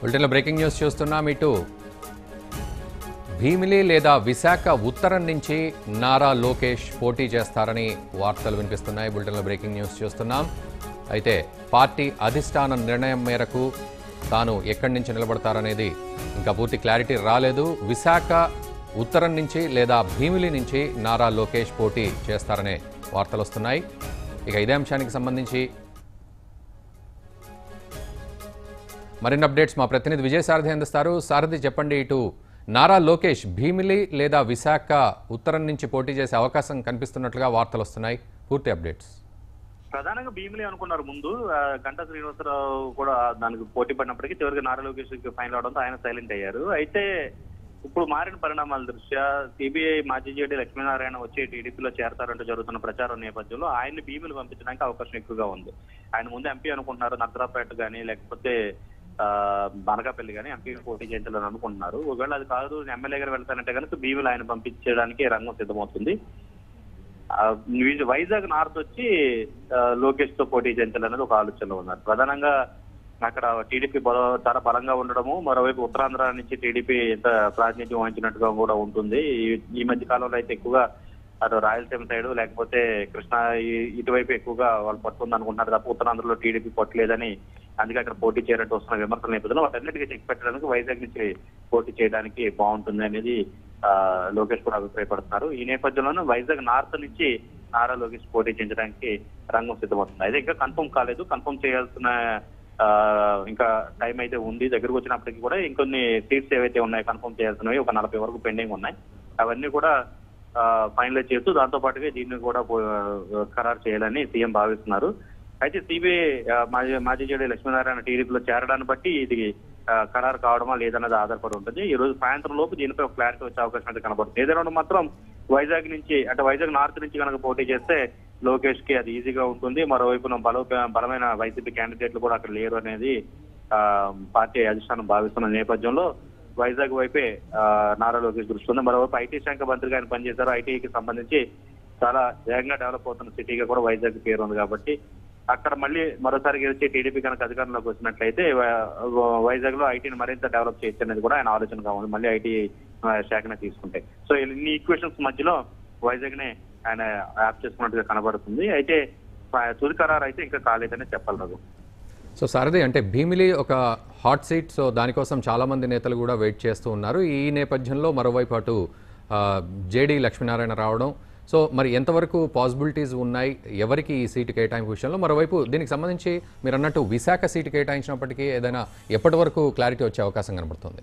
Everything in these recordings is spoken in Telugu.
బులెటిన్లో బ్రేకింగ్ న్యూస్ చూస్తున్నాం ఇటు భీమిలి లేదా విశాఖ ఉత్తరం నుంచి నారా లోకేష్ పోటీ చేస్తారని వార్తలు వినిపిస్తున్నాయి బులెటిన్లో బ్రేకింగ్ న్యూస్ చూస్తున్నాం అయితే పార్టీ అధిష్టాన నిర్ణయం మేరకు తాను ఎక్కడి నుంచి నిలబడతారనేది ఇంకా పూర్తి క్లారిటీ రాలేదు విశాఖ ఉత్తరం నుంచి లేదా భీమిలి నుంచి నారా లోకేష్ పోటీ చేస్తారనే వార్తలు వస్తున్నాయి ఇక ఇదే అంశానికి సంబంధించి మరిన్ని అప్డేట్స్ మా ప్రతినిధి విజయ్ సారథి అందిస్తారు సారథి చెప్పండి ఇటు నారా లోకేష్ భీమిలి లేదా విశాఖ ఉత్తరం నుంచి పోటీ చేసే అవకాశం కనిపిస్తున్నట్లుగా వార్తలు వస్తున్నాయి పూర్తి అప్డేట్స్ ప్రధానంగా భీమిలి అనుకున్నారు ముందు ఆ, గంటా శ్రీనివాసరావు కూడా దానికి పోటీ పడినప్పటికీ చివరికి నారా లోకేష్ ఫైనల్ అవడంతో ఆయన సైలెంట్ అయ్యారు అయితే ఇప్పుడు మారిన పరిణామాల దృష్ట్యా సిబిఐ మాజీ జేడీ లక్ష్మీనారాయణ వచ్చి టీడీపీలో చేరతారంటూ జరుగుతున్న ప్రచారం నేపథ్యంలో ఆయన్ని భీమిలి పంపించడానికి అవకాశం ఎక్కువగా ఉంది ఆయన ముందు ఎంపీ అనుకుంటున్నారు నర్సరాపేట కానీ లేకపోతే ఆ, బనకాపల్లి కానీ ఎంపీ పోటీ చేయించాలని అనుకుంటున్నారు ఒకవేళ అది కాదు ఎమ్మెల్యే గారు వెళ్తానంటే కనుక భీమిలి ఆయన పంపించడానికి రంగం సిద్ధమవుతుంది ఆ, వీ- వైజాగ్ నార్త్ వచ్చి ఆ, లోకేష్ తో పోటీ చేయించాలనేది ఒక ఆలోచనలో ఉన్నారు ప్రధానంగా అక్కడ టీడీపీ బల చాలా బలంగా ఉండడము మరోవైపు ఉత్తరాంధ్ర నుంచి టీడీపీ ఎంత ప్రాతినిధ్యం వహించినట్టుగా కూడా ఉంటుంది ఈ- ఈ మధ్య కాలంలో అయితే ఎక్కువగా అటు రాయలసీమ సైడ్ లేకపోతే కృష్ణా ఈ- ఇటువైపు ఎక్కువగా వాళ్ళు పట్టుకుంది అనుకుంటున్నారు తప్ప ఉత్తరాంధ్రలో టీడీపీ పట్టలేదని అందుకే అక్కడ పోటీ చేయడానికి వస్తున్న విమర్శల నేపథ్యంలో వాటన్నిటికీ చెక్ పెట్టడానికి వైజాగ్ నుంచి పోటీ చేయడానికి బాగుంటుంది అనేది ఆ, లోకేష్ కూడా అభిప్రాయపడుతున్నారు ఈ నేపథ్యంలోనే వైజాగ్ నార్త్ నుంచి నారా లోకేష్ పోటీ చేయించడానికి రంగం సిద్ధమవుతుంది అయితే ఇంకా కన్ఫర్మ్ కాలేదు కన్ఫర్మ్ చేయాల్సిన ఆ, ఇంకా టైం అయితే ఉంది దగ్గరకు వచ్చినప్పటికీ కూడా ఇంకొన్ని సీట్స్ ఏవైతే ఉన్నాయో కన్ఫర్మ్ చేయాల్సినవి ఒక నలభై వరకు పెండింగ్ ఉన్నాయి అవన్నీ కూడా ఫైనలైజ్ చేస్తూ దాంతో పాటుగా దీన్ని కూడా పో- ఖరారు చేయాలని సీఎం భావిస్తున్నారు అయితే సిబిఐ మాజీ మాజీ జేడీ లక్ష్మీనారాయణ టీడీపీలో చేరడాన్ని బట్టి ఇది ఆ, ఖరారు కావడమా లేదన్నది ఆధారపడి ఉంటుంది ఈ రోజు సాయంత్రం లోపు దీనిపై ఒక క్లారిటీ వచ్చే అవకాశం అయితే కనబడుతుంది ఏదైనా మాత్రం వైజాగ్ నుంచి అంటే వైజాగ్ నార్త్ నుంచి కనుక పోటీ చేస్తే లోకేష్ కి అది ఈజీగా ఉంటుంది మరోవైపున బల బలమైన వైసీపీ క్యాండిడేట్లు కూడా అక్కడ లేరు అనేది ఆ, పార్టీ అధిష్టానం భావిస్తున్న నేపథ్యంలో వైజాగ్ వైపే ఆ, నారా లోకేష్ దృష్టి ఉంది మరోవైపు ఐటీ శాఖ మంత్రిగా ఆయన పనిచేశారు ఐటీకి సంబంధించి చాలా వేగంగా డెవలప్ అవుతున్న సిటీగా కూడా వైజాగ్ పేరు ఉంది కాబట్టి అక్కడ మళ్ళీ మరోసారి గెలిచి టీడీపీ కనుక అధికారంలోకి వచ్చినట్లయితే వైజాగ్ లో ఐటీని మరింత డెవలప్ చేయొచ్చు అనేది కూడా ఆయన ఆలోచనగా ఉంది మళ్ళీ ఐటీ శాఖనే తీసుకుంటే సో ఇన్ని ఈక్వేషన్స్ మధ్యలో వైజాగ్ నే ఆయన యాప్ చేసుకున్నట్టుగా కనబడుతుంది అయితే ఆ, తుది ఖరారు అయితే ఇంకా కాలేదని చెప్పాలి రఘు సో సారథి అంటే భీమిలి ఒక హాట్ సీట్ సో దానికోసం చాలామంది నేతలు కూడా వెయిట్ చేస్తూ ఉన్నారు ఈ నేపథ్యంలో మరోవైపు అటు ఆ, జేడీ లక్ష్మీనారాయణ రావడం సో మరి ఎంతవరకు పాసిబిలిటీస్ ఉన్నాయి ఎవరికి ఈ సీటు కేటాయింపు విషయంలో మరోవైపు దీనికి సంబంధించి మీరు అన్నట్టు విశాఖ సీటు కేటాయించినప్పటికీ ఏదైనా ఎప్పటి వరకు క్లారిటీ వచ్చే అవకాశం కనబడుతుంది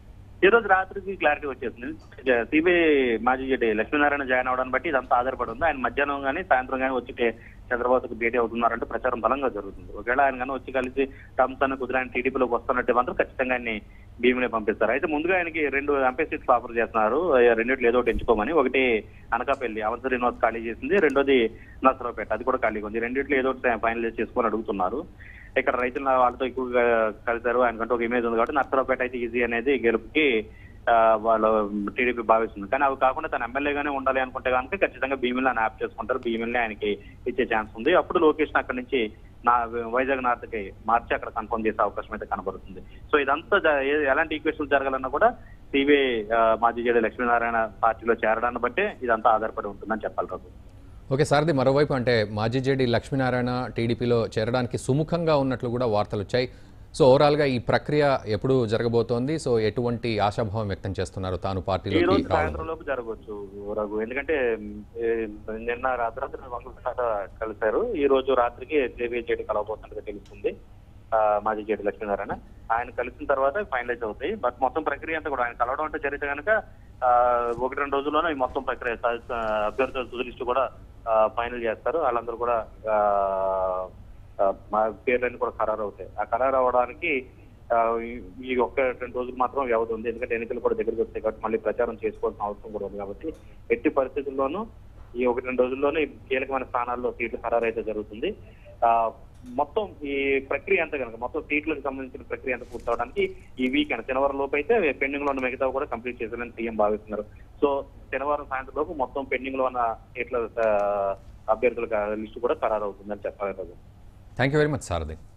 ఈ రోజు రాత్రికి క్లారిటీ వచ్చేసింది సిబిఐ మాజీ జడ్డి లక్ష్మీనారాయణ జాయిన్ అవడాన్ని బట్టి ఇదంతా ఆధారపడి ఉంది ఆయన మధ్యాహ్నం కానీ సాయంత్రం కానీ వచ్చి టే- చంద్రబాబుకు భేటీ అవుతున్నారంటే ప్రచారం బలంగా జరుగుతుంది ఒకవేళ ఆయన కానీ వచ్చి కలిసి టమ్స్ అని కుదిరి ఆయన టీడీపీలోకి వస్తున్నట్టు మాత్రం ఖచ్చితంగా ఆయన్ని భీమిని పంపిస్తారు అయితే ముందుగా ఆయనకి రెండు ఎంపీ సీట్స్ ఆఫర్ చేస్తున్నారు ఆ రెండిట్లో ఏదో ఒకటి ఎంచుకోమని ఒకటి అనకాపల్లి అవంత శ్రీనివాస్ ఖాళీ చేసింది రెండోది నసరావుపేట అది కూడా ఖాళీగా ఉంది రెండిట్లో ఏదో ఒకటి ఫైనలైజ్ చేసుకొని అడుగుతున్నారు ఇక్కడ రైతుల వాళ్ళతో ఎక్కువగా కలిశారు ఆయనకంటే ఒక ఇమేజ్ ఉంది కాబట్టి నర్సరావుపేట అయితే ఈజీ అనేది గెలుపుకి ఆ, వాళ్ళు టీడీపీ భావిస్తుంది కానీ అవి కాకుండా తన ఎమ్మెల్యేగానే ఉండాలి అనుకుంటే కనుక ఖచ్చితంగా భీమిల్ని ఆయన యాప్ చేసుకుంటారు భీమిల్ని ఆయనకి ఇచ్చే ఛాన్స్ ఉంది అప్పుడు లోకేష్ అక్కడి నుంచి నా వైజాగ్ నార్త్ కి మార్చి అక్కడ కన్ఫర్మ్ చేసే అవకాశం అయితే కనబడుతుంది సో ఇదంతా జ- ఏ- ఎలాంటి ఈక్వేషన్స్ జరగాలన్నా కూడా సిబిఐ మాజీ జేడీ లక్ష్మీనారాయణ పార్టీలో చేరడాన్ని బట్టే ఇదంతా ఆధారపడి ఉంటుందని చెప్పాలి రఘు ఓకే సారథి మరోవైపు అంటే మాజీ జేడీ లక్ష్మీనారాయణ టీడీపీలో చేరడానికి సుముఖంగా ఉన్నట్లు కూడా వార్తలు వచ్చాయి సో ఓవరాల్గా ఈ ప్రక్రియ ఎప్పుడు జరగబోతోంది సో ఎటువంటి ఆశాభావం వ్యక్తం చేస్తున్నారు తాను ఈ పార్టీలోకి రోజు రావడం సాయంత్రం లోపు జరగవచ్చు రఘు ఎందుకంటే ఏ, నిన్న రాత్రి వంగలపేట కలిశారు ఈ రోజు రాత్రికి జేబీ జేడి కలవబోతున్నట్టుగా తెలుస్తుంది ఆ, మాజీ జేడి లక్ష్మీనారాయణ ఆయన కలిసిన తర్వాత ఫైనలైజ్ అవుతాయి బట్ మొత్తం ప్రక్రియ అంతా కూడా ఆయన కలవడం అంటే జరిగితే కనుక ఆ, ఒకటి రెండు రోజుల్లోనే ఈ మొత్తం ప్రక్రియ స- అభ్యర్థుల తుది లిస్టు కూడా ఫైనల్ చేస్తారు వాళ్ళందరూ కూడా ఆ, ఆ, మా పేర్లన్నీ కూడా ఖరారు అవుతాయి ఆ ఖరారు అవడానికి ఆ, ఈ- ఈ ఒక్క రెండు రోజులు మాత్రం వ్యవధి ఉంది ఎందుకంటే ఎన్నికలు కూడా దగ్గరికి వస్తాయి కాబట్టి మళ్ళీ ప్రచారం చేసుకోవాల్సిన అవసరం కూడా ఉంది కాబట్టి ఎట్టి పరిస్థితుల్లోనూ ఈ ఒకటి రెండు రోజుల్లోనే ఈ కీలకమైన స్థానాల్లో సీట్లు ఖరారు అయితే జరుగుతుంది ఆ మొత్తం ఈ ప్రక్రియ అంతా కనుక మొత్తం సీట్లకు సంబంధించిన ప్రక్రియ అంతా పూర్తవడానికి ఈ వీకెండ్ శనివారం లోపు అయితే పెండింగ్ లో ఉన్న మిగతా కూడా కంప్లీట్ చేయాలని సీఎం భావిస్తున్నారు సో శనివారం సాయంత్రం లోపు మొత్తం పెండింగ్ లో ఉన్న సీట్ల ఆ, అభ్యర్థుల లిస్టు కూడా ఖరారు అవుతుందని చెప్పాలి thank you very much Sarathi